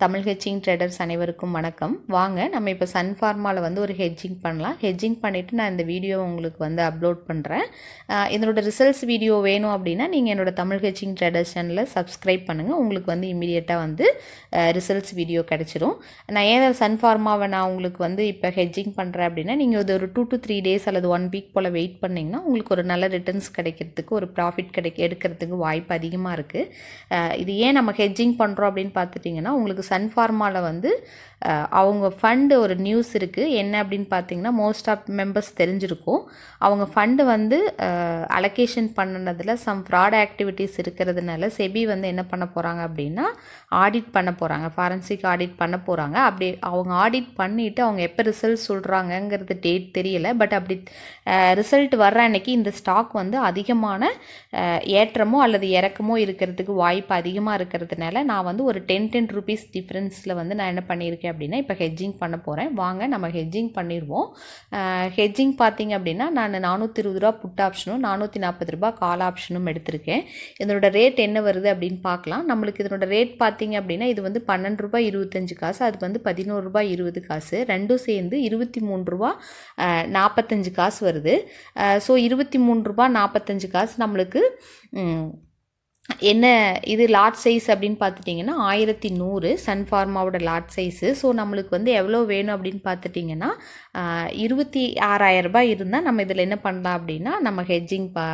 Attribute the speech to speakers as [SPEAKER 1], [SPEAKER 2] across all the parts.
[SPEAKER 1] Tamil hedging traders அனைவருக்கும் வணக்கம் வாங்க நம்ம இப்போ சன் ஃபார்மாவில் வந்து ஒரு ஹெட்ஜிங் பண்ணலாம் ஹெட்ஜிங் பண்ணிவிட்டு நான் இந்த வீடியோ உங்களுக்கு வந்து அப்லோட் பண்ணுறேன் இதனோட ரிசல்ட்ஸ் வீடியோ வேணும் அப்படின்னா நீங்கள் என்னோட தமிழ் ஹெட்ஜிங் ட்ரேடர்ஸ் சேனலை சப்ஸ்கிரைப் பண்ணுங்கள் உங்களுக்கு வந்து இமீடியட்டாக வந்து ரிசல்ட்ஸ் வீடியோ கிடச்சிரும் நான் ஏன் சன் ஃபார்மாவை நான் உங்களுக்கு வந்து இப்போ ஹெட்ஜிங் பண்ணுறேன் அப்படின்னா நீங்கள் இது ஒரு டூ டு த்ரீ டேஸ் அல்லது ஒன் வீக் போல் வெயிட் பண்ணிங்கன்னா உங்களுக்கு ஒரு நல்ல ரிட்டர்ன்ஸ் கிடைக்கிறதுக்கு ஒரு ப்ராஃபிட் கிடைக்க எடுக்கிறதுக்கு வாய்ப்பு அதிகமாக இருக்குது இது ஏன் நம்ம ஹெட்ஜிங் பண்ணுறோம் அப்படின்னு பார்த்துட்டிங்கன்னா உங்களுக்கு சன் ஃபார்மாவில் வந்து அவங்க ஃபண்டு ஒரு நியூஸ் இருக்குது என்ன அப்படின்னு பார்த்தீங்கன்னா மோஸ்ட் ஆஃப் மெம்பர்ஸ் தெரிஞ்சிருக்கும் அவங்க ஃபண்டு வந்து அலோகேஷன் பண்ணினதில் சம் ஃப்ராட் ஆக்டிவிட்டீஸ் இருக்கிறதுனால செபி வந்து என்ன பண்ண போகிறாங்க அப்படின்னா ஆடிட் பண்ண போகிறாங்க ஃபாரன்சிக் ஆடிட் பண்ண போகிறாங்க அப்படி அவங்க ஆடிட் பண்ணிவிட்டு அவங்க எப்போ ரிசல்ட் சொல்கிறாங்கங்கிறது டேட் தெரியல பட் அப்படி ரிசல்ட் வர்ற அன்னைக்கு இந்த ஸ்டாக் வந்து அதிகமான ஏற்றமோ அல்லது இறக்கமோ இருக்கிறதுக்கு வாய்ப்பு அதிகமாக இருக்கிறதுனால நான் வந்து ஒரு டென் டென் ருபீஸ் டிஃப்ரென்ஸில் வந்து நான் என்ன பண்ணியிருக்கேன் அப்படின்னா இப்போ ஹெட்ஜிங் பண்ண போகிறேன் வாங்க நம்ம ஹெட்ஜிங் பண்ணிடுவோம் ஹெட்ஜிங் பார்த்தீங்க அப்படின்னா நான் நானூற்றி இருபது ரூபா புட் ஆப்ஷனும் நானூற்றி நாற்பது ரூபா கால் ஆப்ஷனும் எடுத்திருக்கேன் இதனோட ரேட் என்ன வருது அப்படின்னு பார்க்கலாம் நம்மளுக்கு இதனோட ரேட் பார்த்தீங்க அப்படின்னா இது வந்து பன்னெண்டு ரூபாய் இருபத்தஞ்சு காசு அது வந்து பதினோரு ரூபாய் இருபது காசு ரெண்டும் சேர்ந்து இருபத்தி மூணு ரூபா நாற்பத்தஞ்சு காசு வருது ஸோ இருபத்தி மூணு ரூபா நாற்பத்தஞ்சு காசு நம்மளுக்கு என்ன இது லாட் சைஸ் அப்படின்னு பார்த்துட்டிங்கன்னா ஆயிரத்தி நூறு சன்ஃபார்மாவோட லாட் சைஸு ஸோ நம்மளுக்கு வந்து எவ்வளோ வேணும் அப்படின்னு பார்த்துட்டிங்கன்னா இருபத்தி ஆறாயிரம் ரூபாய் இருந்தால் நம்ம இதில் என்ன பண்ணலாம் அப்படின்னா நம்ம ஹெட்ஜிங் ப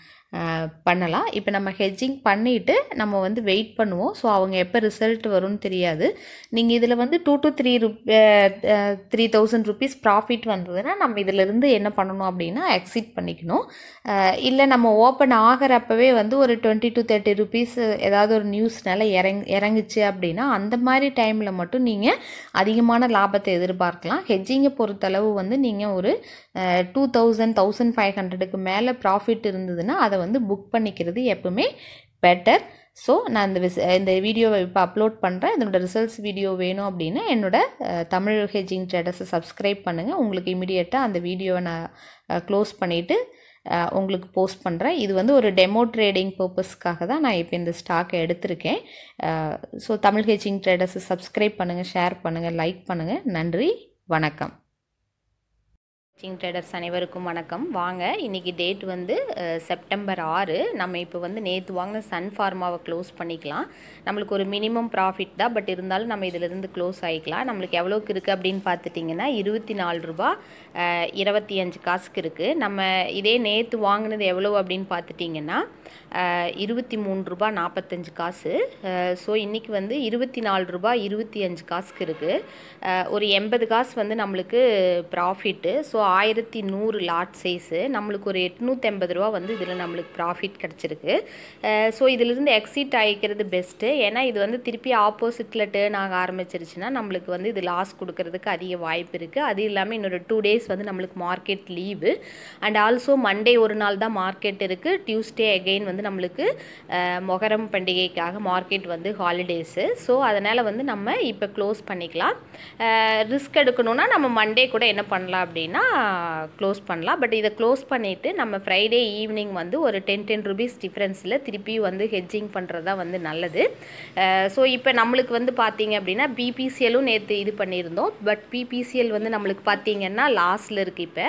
[SPEAKER 1] பண்ணலாம் இப்போ நம்ம ஹெட்ஜிங் பண்ணிவிட்டு நம்ம வந்து வெயிட் பண்ணுவோம் ஸோ அவங்க எப்போ ரிசல்ட் வரும்னு தெரியாது நீங்கள் இதில் வந்து டூ டு த்ரீ ருப் த்ரீ தௌசண்ட் ருபீஸ் ப்ராஃபிட் வந்ததுன்னா நம்ம இதிலிருந்து என்ன பண்ணணும் அப்படின்னா எக்ஸிட் பண்ணிக்கணும் இல்லை நம்ம ஓப்பன் ஆகிறப்பவே வந்து ஒரு டுவெண்ட்டி டு தேர்ட்டி ருபீஸ் ஏதாவது ஒரு நியூஸ்னால இறங் இறங்குச்சு அப்படின்னா அந்த மாதிரி டைமில் மட்டும் நீங்கள் அதிகமான லாபத்தை எதிர்பார்க்கலாம் ஹெட்ஜிங்கை பொறுத்தளவு வந்து நீங்கள் ஒரு டூ தௌசண்ட் தௌசண்ட் ஃபைவ் ஹண்ட்ரடுக்கு மேலே ப்ராஃபிட் இருந்ததுன்னா அதை வந்து புக் பண்ணிக்கிறது எப்பவுமே பெட்டர் ஸோ நான் இந்த விஸ் இந்த வீடியோவை இப்போ அப்லோட் பண்ணுறேன் இதனோட ரிசல்ட்ஸ் வீடியோ வேணும் அப்படின்னா என்னோட தமிழ் ஹெஜிங் ட்ரேடர்ஸை சப்ஸ்கிரைப் பண்ணுங்கள் உங்களுக்கு இமீடியட்டாக அந்த வீடியோவை நான் க்ளோஸ் பண்ணிவிட்டு உங்களுக்கு போஸ்ட் பண்ணுறேன் இது வந்து ஒரு டெமோ ட்ரேடிங் பர்பஸ்க்காக தான் நான் இப்போ இந்த ஸ்டாக்கை எடுத்திருக்கேன் ஸோ தமிழ் ஹெஜிங் ட்ரேடர்ஸை சப்ஸ்கிரைப் பண்ணுங்கள் ஷேர் பண்ணுங்கள் லைக் பண்ணுங்கள் நன்றி வணக்கம் வாட்சிங் ட்ரேடர்ஸ் அனைவருக்கும் வணக்கம் வாங்க இன்றைக்கி டேட் வந்து செப்டம்பர் ஆறு நம்ம இப்போ வந்து நேற்று வாங்கின சன் ஃபார்மாவை க்ளோஸ் பண்ணிக்கலாம் நம்மளுக்கு ஒரு மினிமம் ப்ராஃபிட் தான் பட் இருந்தாலும் நம்ம இதிலிருந்து க்ளோஸ் ஆகிக்கலாம் நம்மளுக்கு எவ்வளோக்கு இருக்குது அப்படின்னு பார்த்துட்டிங்கன்னா இருபத்தி நாலு ரூபா இருபத்தி அஞ்சு காசுக்கு இருக்குது நம்ம இதே நேற்று வாங்கினது எவ்வளோ அப்படின்னு பார்த்துட்டிங்கன்னா இருபத்தி மூணு ரூபா நாற்பத்தஞ்சு காசு ஸோ இன்றைக்கி வந்து இருபத்தி நாலு ரூபா இருபத்தி அஞ்சு காசுக்கு இருக்குது ஒரு எண்பது காசு வந்து நம்மளுக்கு ப்ராஃபிட்டு ஸோ ஆயிரத்தி நூறு லாட் சைஸு நம்மளுக்கு ஒரு எட்நூற்றி ஐம்பது ரூபா வந்து இதில் நம்மளுக்கு ப்ராஃபிட் கிடச்சிருக்கு ஸோ இதிலிருந்து எக்ஸிட் ஆகிக்கிறது பெஸ்ட்டு ஏன்னா இது வந்து திருப்பி ஆப்போசிட்டில் டேர்ன் ஆக ஆரம்பிச்சிருச்சுன்னா நம்மளுக்கு வந்து இது லாஸ் கொடுக்கறதுக்கு அதிக வாய்ப்பு இருக்குது அது இல்லாமல் இன்னொரு டூ டேஸ் வந்து நம்மளுக்கு market leave and also Monday ஒரு நாள் தான் மார்க்கெட் இருக்குது டியூஸ்டே அகெயின் வந்து நம்மளுக்கு மொகரம் பண்டிகைக்காக மார்க்கெட் வந்து ஹாலிடேஸு ஸோ அதனால் வந்து நம்ம இப்போ க்ளோஸ் பண்ணிக்கலாம் ரிஸ்க் எடுக்கணும்னா நம்ம மண்டே கூட என்ன பண்ணலாம் அப்படின்னா க்ளோஸ் பண்ணலாம் பட் இதை க்ளோஸ் பண்ணிவிட்டு நம்ம ஃப்ரைடே ஈவினிங் வந்து ஒரு டென் டென் ருபீஸ் டிஃப்ரென்ஸில் திருப்பி வந்து ஹெட்ஜிங் பண்ணுறது தான் வந்து நல்லது ஸோ இப்போ நம்மளுக்கு வந்து பார்த்தீங்க அப்படின்னா பிபிசிஎலும் நேற்று இது பண்ணியிருந்தோம் பட் பிபிசிஎல் வந்து நம்மளுக்கு பார்த்தீங்கன்னா லாஸில் இருக்குது இப்போ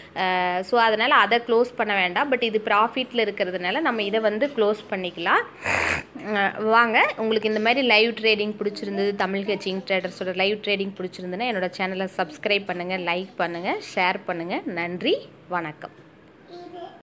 [SPEAKER 1] ஸோ அதனால் அதை க்ளோஸ் பண்ண வேண்டாம் பட் இது ப்ராஃபிட்டில் இருக்கிறதுனால நம்ம இதை வந்து க்ளோஸ் பண்ணிக்கலாம் வாங்க உங்களுக்கு இந்த மாதிரி லைவ் ட்ரேடிங் பிடிச்சிருந்தது தமிழ் ஹெச்சிங் ட்ரேடர்ஸோட லைவ் ட்ரேடிங் பிடிச்சிருந்துன்னா என்னோட சேனலை சப்ஸ்கிரைப் பண்ணுங்கள் லைக் பண்ணுங்கள் ஷேர் பண்ணுங்கள் நன்றி வணக்கம்